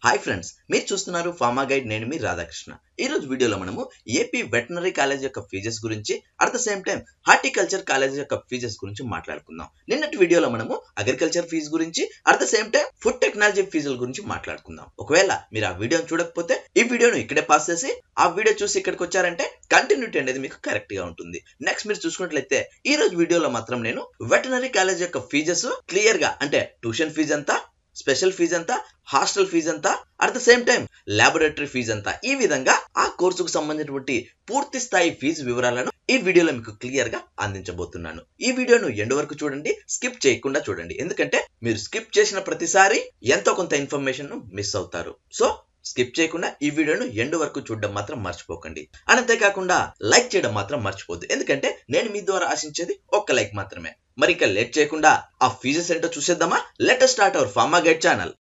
hi friends మీరు చూస్తున్నారు pharma guide నేను మీ రాధాకృష్ణ ఈ రోజు వీడియోలో మనము ఏపీ వెటనరీ కాలేజ్ యొక్క ఫీజెస్ గురించి at the same time horticulture college యొక్క ఫీజెస్ గురించి మాట్లాడుకుందాం నిన్నటి వీడియోలో మనము అగ్రికల్చర్ ఫీజు గురించి at the same time food technology ఫీజుల గురించి మాట్లాడుకుందాం ఒకవేళ మీరు ఆ వీడియోని చూడకపోతే ఈ వీడియోను ఇక్కడే పాస్ చేసి ఆ వీడియో చూసి ఇక్కడికి వచ్చారంటే కంటిన్యూటీ అనేది మీకు కరెక్ట్ గా ఉంటుంది నెక్స్ట్ మీరు చూసుకున్నట్లయితే ఈ రోజు వీడియోలో మాత్రం నేను వెటనరీ కాలేజ్ యొక్క ఫీజెస్ క్లియర్ గా అంటే ట్యూషన్ ఫీజు ఎంత స్పెషల్ ఫీజు ఎంత హాస్టల్ ఫీజు ఎంత at the same time laboratory fees ఎంత ఈ విధంగా ఆ కోర్సుకు సంబంధించినటువంటి పూర్తి స్థాయి ఫీజు వివరాలను ఈ వీడియోలో మీకు క్లియర్ గా అందించబోతున్నాను ఈ వీడియోను ఎండ్ వరకు చూడండి స్కిప్ చేయకుండా చూడండి ఎందుకంటే మీరు స్కిప్ చేసిన ప్రతిసారి ఎంతో కొంత ఇన్ఫర్మేషన్ మిస్ అవుతారు సో స్కిప్ చేయకుండా ఈ వీడియోను ఎండ్ వరకు చూడడం మాత్రం మర్చిపోకండి అంతేకాకుండా లైక్ చేయడం మాత్రం మర్చిపోద్దు ఎందుకంటే నేను మీ ద్వారా ఆశించేది ఒక్క లైక్ మాత్రమే మరి ఇంకా లేట్ చేయకుండా ఆ ఫీజెస్ ఏంటో చూసేద్దామా let start our pharma guide channel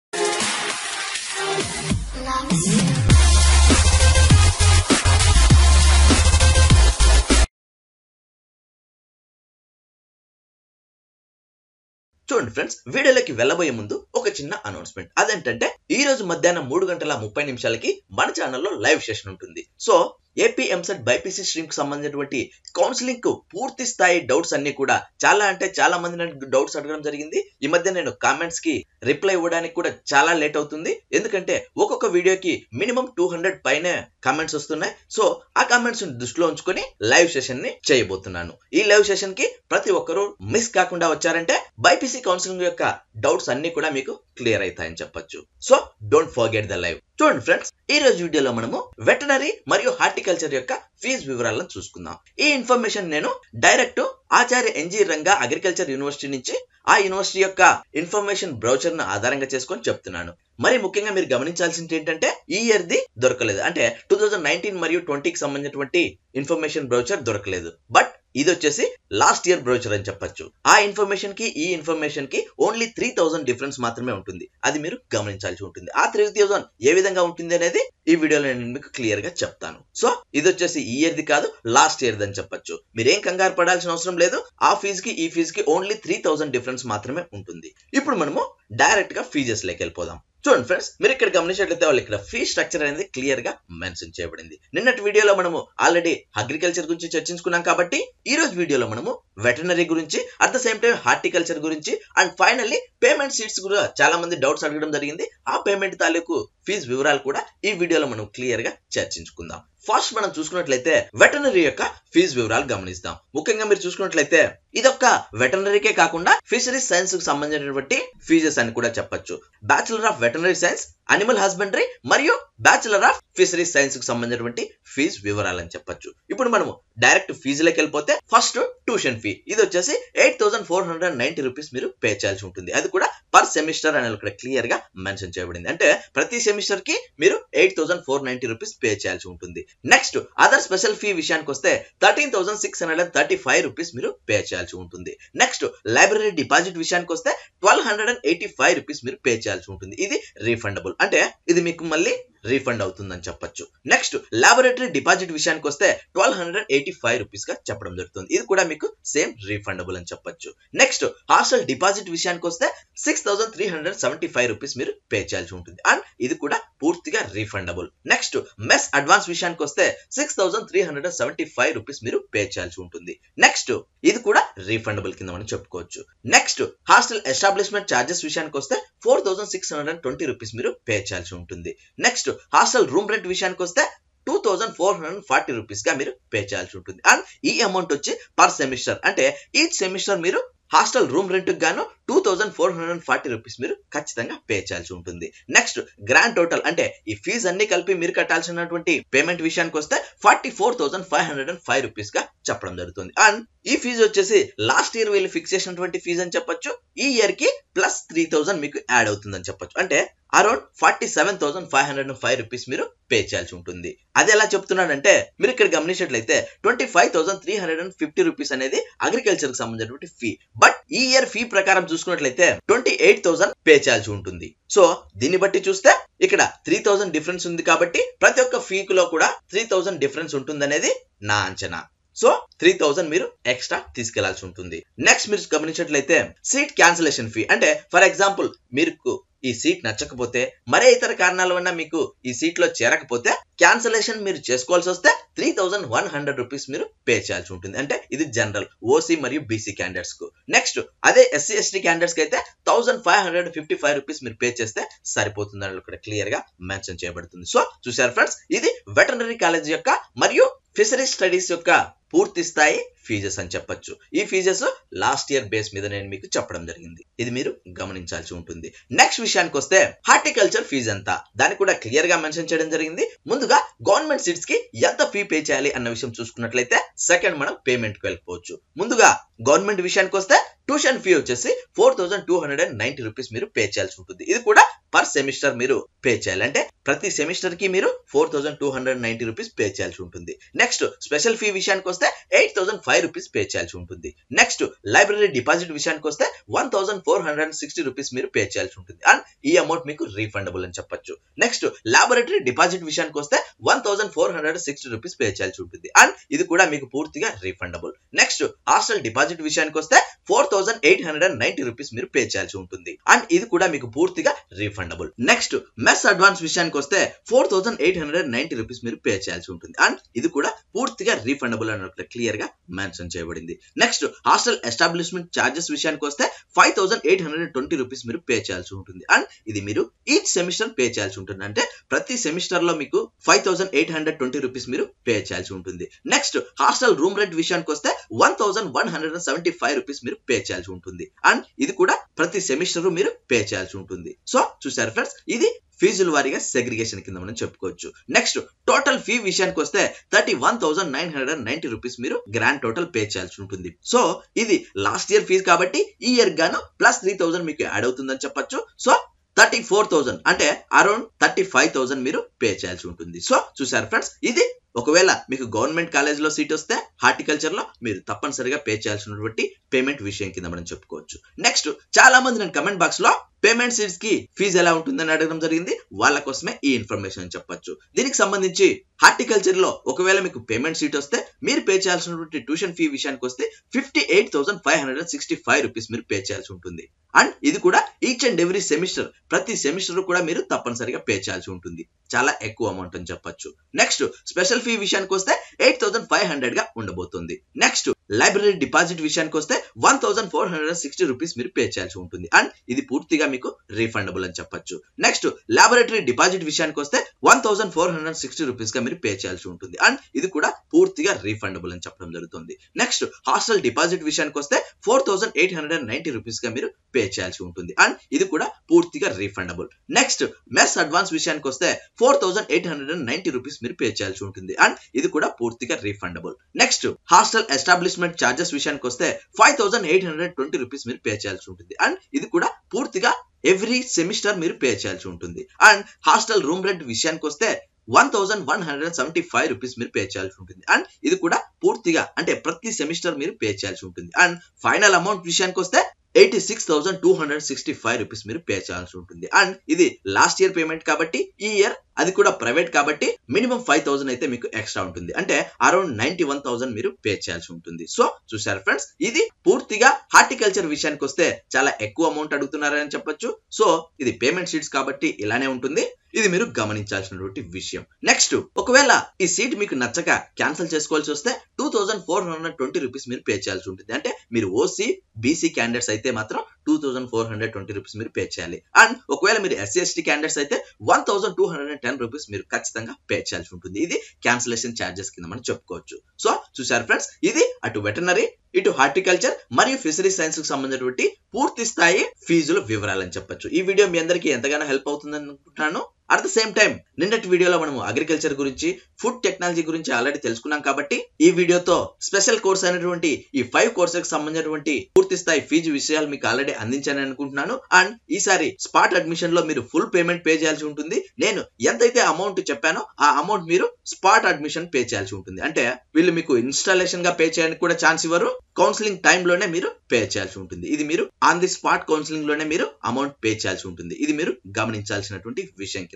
చూడండి ఫ్రెండ్స్ వీడియోలోకి వెళ్ళబోయే ముందు ఒక చిన్న అనౌన్స్మెంట్ అదేంటంటే ఈ రోజు మధ్యాహ్నం మూడు గంటల ముప్పై నిమిషాలకి మన ఛానల్లో లైవ్ సెషన్ ఉంటుంది so AP EAMCET BiPC stream కి సంబంధించినటువంటి కౌన్సిలింగ్ కు పూర్తి స్థాయి డౌట్స్ అన్ని కూడా చాలా అంటే చాలా మంది నన్ను డౌట్స్ అడగడం జరిగింది ఈ మధ్య నేను కామెంట్స్ కి రిప్లై ఇవ్వడానికి కూడా చాలా లేట్ అవుతుంది ఎందుకంటే ఒక్కొక్క వీడియోకి మినిమం టూ హండ్రెడ్ పైనే కామెంట్స్ వస్తున్నాయి సో ఆ కామెంట్స్ దృష్టిలో ఉంచుకొని లైవ్ సెషన్ ని చేయబోతున్నాను ఈ లైవ్ సెషన్ కి ప్రతి ఒక్కరూ మిస్ కాకుండా వచ్చారంటే బైపీసీ కౌన్సిలింగ్ యొక్క డౌట్స్ అన్ని కూడా మీకు క్లియర్ అవుతాయని చెప్పొచ్చు so don't forget the live చూడండి ఫ్రెండ్స్ ఈ రోజు వీడియోలో మనము వెటనరీ మరియు హార్టికల్చర్ యొక్క ఫీజు వివరాలను చూసుకుందాం ఈ ఇన్ఫర్మేషన్ నేను direct Acharya NG Ranga agriculture university నుంచి ఆ యూనివర్సిటీ యొక్క ఇన్ఫర్మేషన్ బ్రౌచర్ ను ఆధారంగా చేసుకొని చెప్తున్నాను మరి ముఖ్యంగా మీరు గమనించాల్సింది ఏంటంటే ఈ ఇయర్ ది దొరకలేదు అంటే టూ థౌజండ్ నైన్టీన్ మరియు ట్వంటీకి సంబంధించినటువంటి ఇన్ఫర్మేషన్ బ్రౌచర్ దొరకలేదు బట్ ఇది వచ్చేసి లాస్ట్ ఇయర్ బ్రౌచర్ అని చెప్పొచ్చు ఆ ఇన్ఫర్మేషన్ కి ఈ ఇన్ఫర్మేషన్ కి ఓన్లీ త్రీ థౌసండ్ డిఫరెన్స్ మాత్రమే ఉంటుంది అది మీరు గమనించాల్సి ఉంటుంది ఆ త్రీ థౌసండ్ ఏ విధంగా ఉంటుంది అనేది ఈ వీడియోలో నేను మీకు క్లియర్ గా చెప్తాను సో ఇది వచ్చేసి ఈ ఇయర్ ది కాదు లాస్ట్ ఇయర్ అని చెప్పొచ్చు మీరేం కంగారు పడాల్సిన అవసరం లేదు ఆ ఫీజు కి ఈ ఫీజు కి ఓన్లీ త్రీ థౌసండ్ డిఫరెన్స్ మాత్రమే ఉంటుంది ఇప్పుడు మనము డైరెక్ట్ గా ఫీజెస్ లెక్క వెళ్ళిపోదాం చూడండి ఫ్రెండ్స్ మీరు ఇక్కడ గమనించినట్లయితే వాళ్ళు ఇక్కడ ఫీ స్ట్రక్చర్ అనేది క్లియర్ గా మెన్షన్ చేయబడింది నిన్నటి వీడియోలో మనము ఆల్రెడీ అగ్రికల్చర్ గురించి చర్చించుకున్నాం కాబట్టి ఈ రోజు వీడియోలో మనము వెటనరీ గురించి at the same time horticulture గురించి అండ్ ఫైనల్లీ పేమెంట్ సీట్స్ కూడా చాలా మంది డౌట్స్ అడగడం జరిగింది ఆ పేమెంట్ తాలూకు ఫీజు వివరాలు కూడా ఈ వీడియోలో మనం క్లియర్ గా చర్చించుకుందాం ఫస్ట్ మనం చూసుకున్నట్లయితే వెటనరీ యొక్క ఫీజు వివరాలు గమనిస్తాం ముఖ్యంగా మీరు చూసుకున్నట్లయితే ఇదొక్క వెటనరీకే కాకుండా ఫిషరీస్ సైన్స్ కు సంబంధించినటువంటి ఫీజెస్ అని కూడా చెప్పొచ్చు bachelor of veterinary science animal husbandry మరియు బ్యాచులర్ ఆఫ్ ఫిషరీస్ సైన్స్ కు సంబంధించినటువంటి ఫీజు వివరాలు అని చెప్పొచ్చు ఇప్పుడు మనము డైరెక్ట్ ఫీజులోకి వెళ్ళిపోతే ఫస్ట్ ట్యూషన్ ఫీ ఇది వచ్చేసి eight thousand four hundred ninety rupees మీరు పే చేయాల్సి ఉంటుంది అది కూడా పర్ సెమిస్టర్ అనేది ఇక్కడ క్లియర్ గా మెన్షన్ చేయబడింది అంటే ప్రతి సెమిస్టర్ కి మీరు eight thousand four ninety rupees pay చేయాల్సి ఉంటుంది నెక్స్ట్ అదర్ స్పెషల్ ఫీ విషయానికి వస్తే thirteen thousand six hundred and thirty five rupees మీరు పే చేయాల్సి ఉంటుంది నెక్స్ట్ లైబ్రరీ డిపాజిట్ విషయానికి వస్తే twelve hundred and eighty five rupees మీరు పే చేయాల్సి ఉంటుంది ఇది రీఫండబుల్ అంటే ఇది మీకు మళ్ళీ రీఫండ్ అవుతుందని చెప్పొచ్చు నెక్స్ట్ లాబొరేటరీ డిపాజిట్ విషయానికి వస్తే twelve hundred eighty five rupees గా చెప్పడం జరుగుతుంది ఇది కూడా మీకు సేమ్ రీఫండబుల్ అని చెప్పొచ్చు నెక్స్ట్ హాస్టల్ డిపాజిట్ విషయానికి వస్తే six thousand three hundred seventy five rupees మీరు పే చేయాల్సి ఉంటుంది అండ్ ఇది కూడా పూర్తిగా రీఫండబుల్ నెక్స్ట్ మెస్ అడ్వాన్స్ విషయానికి వస్తే six thousand three hundred seventy five rupees మీరు పే చేయాల్సి ఉంటుంది నెక్స్ట్ ఇది కూడా రీఫండబుల్ కింద మనం చెప్పుకోవచ్చు నెక్స్ట్ హాస్టల్ ఎస్టాబ్లిష్మెంట్ ఛార్జెస్ విషయానికి వస్తే four thousand six hundred twenty rupees మీరు పే చేయాల్సి ఉంటుంది నెక్స్ట్ హాస్టల్ రూమ్ రెంట్ విషయానికి వస్తే two thousand four hundred forty rupees గా మీరు పే చేయాల్సి ఉంటుంది అండ్ ఈ అమౌంట్ వచ్చి పర్ సెమిస్టర్ అంటే ఈచ్ సెమిస్టర్ మీరు హాస్టల్ రూమ్ రెంట్ గాను two thousand four hundred forty rupees మీరు ఖచ్చితంగా పే చేయాల్సి ఉంటుంది నెక్స్ట్ గ్రాండ్ టోటల్ అంటే ఈ ఫీజు అన్ని కలిపి మీరు కట్టాల్సినటువంటి పేమెంట్ విషయానికి వస్తే forty four thousand five hundred and five rupees గా చెప్పడం జరుగుతుంది అండ్ ఈ ఫీజు వచ్చేసి లాస్ట్ ఇయర్ వీళ్ళు ఫిక్స్ చేసినటువంటి ఫీజు అని చెప్పొచ్చు ఈ ఇయర్ కి ప్లస్ త్రీ థౌసండ్ మీకు యాడ్ అవుతుందని చెప్పొచ్చు అంటే around forty seven thousand five hundred five rupees మీరు పే చేయాల్సి ఉంటుంది అది ఎలా చెప్తున్నాడంటే మీరు ఇక్కడ గమనించినట్లయితే twenty five thousand three hundred and fifty rupees అనేది అగ్రికల్చర్ కి సంబంధించినటువంటి ఫీ బట్ ఈ ఇయర్ ఫీ ప్రకారం చూసుకున్నట్లయితే ట్వంటీ ఎయిట్ థౌసండ్ పే చేయాల్సి ఉంటుంది సో దీన్ని బట్టి చూస్తే ఇక్కడ త్రీ థౌసండ్ డిఫరెన్స్ ఉంది కాబట్టి ప్రతి ఒక్క ఫీకులో కూడా త్రీ థౌసండ్ డిఫరెన్స్ ఉంటుందనేది నా అంచనా సో త్రీ థౌసండ్ మీరు ఎక్స్ట్రా తీసుకెళ్లాల్సి ఉంటుంది నెక్స్ట్ మీరు గమనించినట్లయితే సీట్ క్యాన్సిలేషన్ ఫీ అంటే ఫర్ ఎగ్జాంపుల్ మీరు ఈ సీట్ నచ్చకపోతే మరే ఇతర కారణాల వల్ల మీకు ఈ సీట్ లో చేరకపోతే క్యాన్సలేషన్ మీరు చేసుకోవాల్సి వస్తే three thousand one hundred rupees మీరు పే చేయాల్సి ఉంటుంది అంటే ఇది జనరల్ ఓసీ మరియు బీసీ క్యాండిడేట్స్ కు నెక్స్ట్ అదే ఎస్సీ ఎస్టీ క్యాండిడేట్స్ కి అయితే thousand five hundred fifty five rupees మీరు పే చేస్తే సరిపోతుంది అని ఇక్కడ క్లియర్ గా మెన్షన్ చేయబడుతుంది సో చూసారు ఫ్రెండ్స్ ఇది వెటనరీ కాలేజ్ యొక్క మరియు ఫిషరీ స్టడీస్ యొక్క పూర్తి స్థాయి ఫీజెస్ అని చెప్పొచ్చు ఈ ఫీజెస్ లాస్ట్ ఇయర్ బేస్ మీద నేను మీకు చెప్పడం జరిగింది ఇది మీరు గమనించాల్సి ఉంటుంది నెక్స్ట్ విషయానికి వస్తే హార్టికల్చర్ ఫీజు ఎంత దాన్ని కూడా క్లియర్ గా మెన్షన్ చేయడం జరిగింది ముందుగా గవర్నమెంట్ సీట్స్ కి ఎంత ఫీ పే చేయాలి అన్న విషయం చూసుకున్నట్లయితే సెకండ్ మనం పేమెంట్ కి వెళ్ళిపోవచ్చు ముందుగా గవర్నమెంట్ విషయానికి వస్తే ట్యూషన్ ఫీ వచ్చేసి four thousand two hundred and ninety rupees మీరు పే చేయాల్సి ఉంటుంది ఇది కూడా పర్ సెమిస్టర్ మీరు పే చేయాలి అంటే ప్రతి సెమిస్టర్ కి మీరు four thousand two hundred ninety rupees pay చేయాల్సి ఉంటుంది నెక్స్ట్ స్పెషల్ ఫీ విషయానికి వస్తే eight thousand five rupees pay చేయాల్సి ఉంటుంది నెక్స్ట్ లైబ్రరీ డిపాజిట్ విషయానికి వస్తే one thousand four hundred sixty rupees మీరు పే చేయాల్సి ఉంటుంది అండ్ ఈ అమౌంట్ మీకు రీఫండబుల్ అని చెప్పొచ్చు నెక్స్ట్ లాబొరేటరీ డిపాజిట్ విషయానికి వస్తే one thousand four hundred sixty rupees pay చేయాల్సి ఉంటుంది అండ్ ఇది కూడా మీకు పూర్తిగా రీఫండబుల్ నెక్స్ట్ హాస్టల్ డిపాజిట్ విషయానికి వస్తే four thousand eight hundred and ninety rupees మీరు పే చేయాల్సి ఉంటుంది అండ్ ఇది కూడా మీకు పూర్తిగా రీఫండబుల్ నెక్స్ట్ మెస్ అడ్వాన్స్ విషయానికి వస్తే four thousand eight hundred ninety rupees మీరు పే చేయాల్సి ఉంటుంది అండ్ ఇది కూడా పూర్తిగా రీఫండబుల్ అన్నట్లు క్లియర్ గా మెన్షన్ చేయబడింది నెక్స్ట్ హాస్టల్ ఎస్టాబ్లిష్మెంట్ చార్జెస్ విషయానికి వస్తే five thousand eight hundred twenty rupees మీరు పే చేయాల్సి ఉంటుంది అండ్ ఇది మీరు ఈచ్ సెమిస్టర్ పే చేయాల్సి ఉంటుంది అంటే ప్రతి సెమిస్టర్ లో మీకు five thousand eight hundred twenty rupees మీరు పే చేయాల్సి ఉంటుంది నెక్స్ట్ హాస్టల్ రూమ్ రెంట్ విషయానికి వస్తే one thousand one hundred and seventy five rupees మీరు పే చేయాల్సి ఉంటుంది అండ్ ఇది కూడా ప్రతి సెమిస్టర్ మీరు పే చేయాల్సి ఉంటుంది సో చూసారు ఫ్రెండ్స్ ఇది ఫీజుల వారీగా సెగ్రిగేషన్ కింద మనం చెప్పుకోవచ్చు నెక్స్ట్ టోటల్ ఫీ విషయానికి వస్తే thirty one thousand nine hundred and ninety rupees మీరు గ్రాండ్ టోటల్ పే చేయాల్సి ఉంటుంది సో ఇది లాస్ట్ ఇయర్ ఫీజు కాబట్టి ఈ ఇయర్ గాను ప్లస్ త్రీ థౌసండ్ మీకు యాడ్ అవుతుందని చెప్పొచ్చు సో థర్టీ ఫోర్ థౌసండ్ అంటే అరౌండ్ థర్టీ ఫైవ్ థౌసండ్ మీరు పే చేయాల్సి ఉంటుంది సో చూసారు ఫ్రెండ్స్ ఇది ఒకవేళ మీకు గవర్నమెంట్ కాలేజ్ లో సీట్ వస్తే హార్టికల్చర్ లో మీరు తప్పనిసరిగా పే చేయాల్సినటువంటి పేమెంట్ విషయం కింద మనం చెప్పుకోవచ్చు నెక్స్ట్ చాలా మంది నేను కమెంట్ బాక్స్ లో పేమెంట్ సీట్స్ కి ఫీజు ఎలా ఉంటుందని అడగడం జరిగింది వాళ్ళ కోసమే ఈ ఇన్ఫర్మేషన్ చెప్పొచ్చు దీనికి సంబంధించి హార్టికల్చర్ లో ఒకవేళ మీకు పేమెంట్ సీట్ వస్తే మీరు పే చేయాల్సినటువంటి ట్యూషన్ ఫీ విషయానికి వస్తే fifty eight thousand five hundred and sixty five rupees మీరు పే చేయాల్సి ఉంటుంది అండ్ ఇది కూడా ఈచ్ అండ్ ఎవ్రీ సెమిస్టర్ ప్రతి సెమిస్టర్ కూడా మీరు తప్పనిసరిగా పే చేయాల్సి ఉంటుంది చాలా ఎక్కువ అమౌంట్ అని చెప్పొచ్చు నెక్స్ట్ స్పెషల్ ఫీ విషయానికి వస్తే ఎయిట్ థౌసండ్ ఫైవ్ హండ్రెడ్ గా ఉండబోతుంది నెక్స్ట్ లైబ్రరీ డిపాజిట్ విషయానికి వస్తే one thousand four hundred sixty rupees మీరు పే చేయాల్సి ఉంటుంది అండ్ ఇది పూర్తిగా మీకు రీఫండబుల్ అని చెప్పొచ్చు నెక్స్ట్ లాబొరేటరీ డిపాజిట్ విషయానికి వస్తే one thousand four hundred sixty rupees గా మీరు పే చేయాల్సి ఉంటుంది అండ్ ఇది కూడా పూర్తిగా రీఫండబుల్ అని చెప్పడం జరుగుతుంది నెక్స్ట్ హాస్టల్ డిపాజిట్ విషయానికి వస్తే four thousand eight hundred and ninety rupees గా మీరు పే చేయాల్సి ఉంటుంది అండ్ ఇది కూడా పూర్తిగా రీఫండబుల్ నెక్స్ట్ మెస్ అడ్వాన్స్ విషయానికి వస్తే four thousand eight hundred and ninety rupees మీరు పే చేయాల్సి ఉంటుంది అండ్ ఇది కూడా పూర్తిగా refundable next hostel establishment charges విషయానికి వస్తే five thousand eight hundred twenty rupees మీరు పే చేయాల్సి ఉంటుంది అండ్ ఇది కూడా పూర్తిగా ఎవ్రీ సెమిస్టర్ మీరు పే చేయాల్సి ఉంటుంది అండ్ హాస్టల్ రూమ్ రెంట్ విషయానికి వస్తే one thousand one hundred seventy five rupees మీరు పే చేయాల్సి ఉంటుంది అండ్ ఇది కూడా పూర్తిగా అంటే ప్రతి సెమిస్టర్ మీరు పే చేయాల్సి ఉంటుంది అండ్ ఫైనల్ అమౌంట్ విషయానికి వస్తే eighty six thousand two hundred sixty five rupees మీరు పే చేయాల్సి ఉంటుంది అండ్ ఇది లాస్ట్ ఇయర్ పేమెంట్ కాబట్టి ఈ ఇయర్ అది కూడా ప్రైవేట్ కాబట్టి మినిమం ఫైవ్ థౌసండ్ అయితే మీకు ఎక్స్ట్రా ఉంటుంది అంటే అరౌండ్ నైన్టీ వన్ థౌసండ్ మీరు పే చేయాల్సి ఉంటుంది సో చూసారు ఫ్రెండ్స్ ఇది పూర్తిగా హార్టికల్చర్ విషయానికి వస్తే చాలా ఎక్కువ అమౌంట్ అడుగుతున్నారని చెప్పొచ్చు సో ఇది పేమెంట్ షీట్స్ కాబట్టి ఇలానే ఉంటుంది ఇది మీరు గమనించాల్సినటువంటి విషయం నెక్స్ట్ ఒకవేళ ఈ సీట్ మీకు నచ్చక క్యాన్సిల్ చేసుకోవాల్సి వస్తే two thousand four hundred twenty rupees మీరు పే చేయాల్సి ఉంటుంది అంటే మీరు ఓసీ బీసీ క్యాండిడేట్స్ అయితే మాత్రం two thousand four hundred twenty rupees మీరు పే చేయాలి అండ్ ఒకవేళ మీరు ఎస్సీ ఎస్టీ క్యాండిడేట్స్ అయితే one thousand two hundred and ten rupees మీరు ఖచ్చితంగా పే చేయాల్సి ఉంటుంది ఇది క్యాన్సిలేషన్ ఛార్జెస్ కింద మనం చెప్పుకోవచ్చు సో చూసారు ఫ్రెండ్స్ ఇది అటు వెటనరీ ఇటు హార్టికల్చర్ మరియు ఫిషరీ సైన్స్ కు సంబంధించినటువంటి పూర్తి స్థాయి ఫీజుల వివరాలని చెప్పొచ్చు ఈ వీడియో మీ అందరికీ ఎంతగానో హెల్ప్ అవుతుందని అనుకుంటున్నాను అట్ ద సేమ్ టైం నిన్నటి వీడియోలో మనము అగ్రికల్చర్ గురించి ఫుడ్ టెక్నాలజీ గురించి ఆల్రెడీ తెలుసుకున్నాం కాబట్టి ఈ వీడియోతో స్పెషల్ కోర్స్ అయినటువంటి ఈ ఫైవ్ కోర్సెస్ సంబంధించినటువంటి పూర్తి స్థాయి ఫీజు విషయాలు మీకు ఆల్రెడీ అందించానని అనుకుంటున్నాను అండ్ ఈసారి స్పాట్ అడ్మిషన్ లో మీరు ఫుల్ పేమెంట్ పే చేయాల్సి ఉంటుంది నేను ఎంతైతే అమౌంట్ చెప్పానో ఆ అమౌంట్ మీరు స్పాట్ అడ్మిషన్ పే చేయాల్సి ఉంటుంది అంటే వీళ్ళు మీకు ఇన్స్టాలేషన్ గా పే చేయడానికి కూడా ఛాన్స్ ఇవ్వరు కౌన్సిలింగ్ టైం లోనే మీరు పే చేయాల్సి ఉంటుంది ఇది మీరు ఆన్ ది స్పాట్ కౌన్సిలింగ్ లోనే మీరు అమౌంట్ పే చేయాల్సి ఉంటుంది ఇది మీరు గమనించాల్సినటువంటి విషయం కింద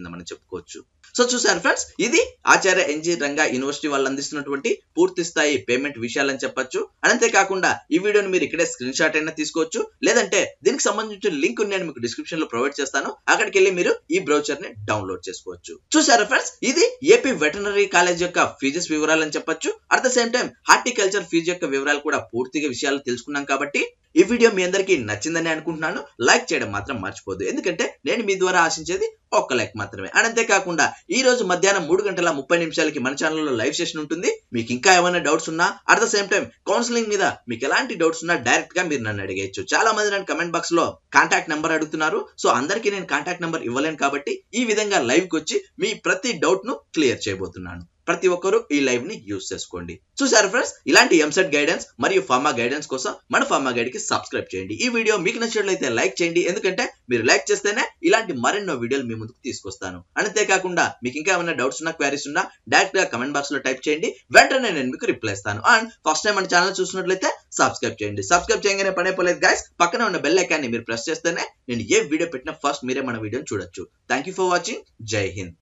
కింద మనం చెప్పుకోవచ్చు సో చూసారు ఫ్రెండ్స్ ఇది ఆచార్య ఎన్జి రంగా యూనివర్సిటీ వాళ్ళు అందిస్తున్నటువంటి పూర్తి స్థాయి పేమెంట్ విషయాలని చెప్పొచ్చు అంతేకాకుండా ఈ వీడియోని మీరు ఇక్కడే స్క్రీన్ షాట్ అయినా తీసుకోవచ్చు లేదంటే దీనికి సంబంధించిన లింక్ నేను మీకు డిస్క్రిప్షన్ లో ప్రొవైడ్ చేస్తాను అక్కడికి వెళ్ళి మీరు ఈ బ్రౌచర్ ని డౌన్లోడ్ చేసుకోవచ్చు చూసారా ఫ్రెండ్స్ ఇది ఏపీ వెటనరీ కాలేజ్ యొక్క ఫీజెస్ వివరాలు అని చెప్పొచ్చు at the same time horticulture fees యొక్క వివరాలు కూడా పూర్తిగా విషయాలు తెలుసుకున్నాం కాబట్టి ఈ వీడియో మీ అందరికీ నచ్చిందని అనుకుంటున్నాను లైక్ చేయడం మాత్రం మర్చిపోదు ఎందుకంటే నేను మీ ద్వారా ఆశించేది ఒక్క లైక్ మాత్రమే అండ్ అంతేకాకుండా ఈ రోజు మధ్యాహ్నం మూడు గంటల ముప్పై నిమిషాలకి మన ఛానల్లో లైవ్ సెషన్ ఉంటుంది మీకు ఇంకా ఏమైనా డౌట్స్ ఉన్నా at the same time counselling మీద మీకు ఎలాంటి డౌట్స్ ఉన్నా డైరెక్ట్ గా మీరు నన్ను అడిగేయచ్చు చాలా మంది నన్ను కమెంట్ బాక్స్ లో కాంటాక్ట్ నెంబర్ అడుగుతున్నారు సో అందరికీ నేను కాంటాక్ట్ నెంబర్ ఇవ్వలేను కాబట్టి ఈ విధంగా లైవ్ కి వచ్చి మీ ప్రతి డౌట్ ను క్లియర్ చేయబోతున్నాను ప్రతి ఒక్కరూ ఈ లైవ్ ని యూజ్ చేసుకోండి చూసారు ఫ్రెండ్స్ ఇలాంటి ఎంసెట్ గైడెన్స్ మరియు ఫార్మా గైడెన్స్ కోసం మన ఫార్మా గైడ్ కి సబ్స్క్రైబ్ చేయండి ఈ వీడియో మీకు నచ్చినట్లయితే లైక్ చేయండి ఎందుకంటే మీరు లైక్ చేస్తేనే ఇలాంటి మరెన్నో వీడియోలు మీ ముందుకు తీసుకొస్తాను అంతేకాకుండా మీకు ఇంకా ఏమైనా డౌట్స్ ఉన్నా క్వారీస్ ఉన్నా డైరెక్ట్ గా కమెంట్ బాక్స్ లో టైప్ చేయండి వెంటనే నేను మీకు రిప్లై ఇస్తాను అండ్ ఫస్ట్ టైం మన ఛానల్ చూసినట్లయితే సబ్స్క్రైబ్ చేయండి సబ్స్క్రైబ్ చేయగానే పనే పోలేదు గైస్ పక్కన ఉన్న బెల్ ఐకాన్ని మీరు ప్రెస్ చేస్తేనే నేను ఏ వీడియో పెట్టినా ఫస్ట్ మీరే మన వీడియోని చూడొచ్చు థ్యాంక్ యూ ఫర్ వాచింగ్ జై హింద్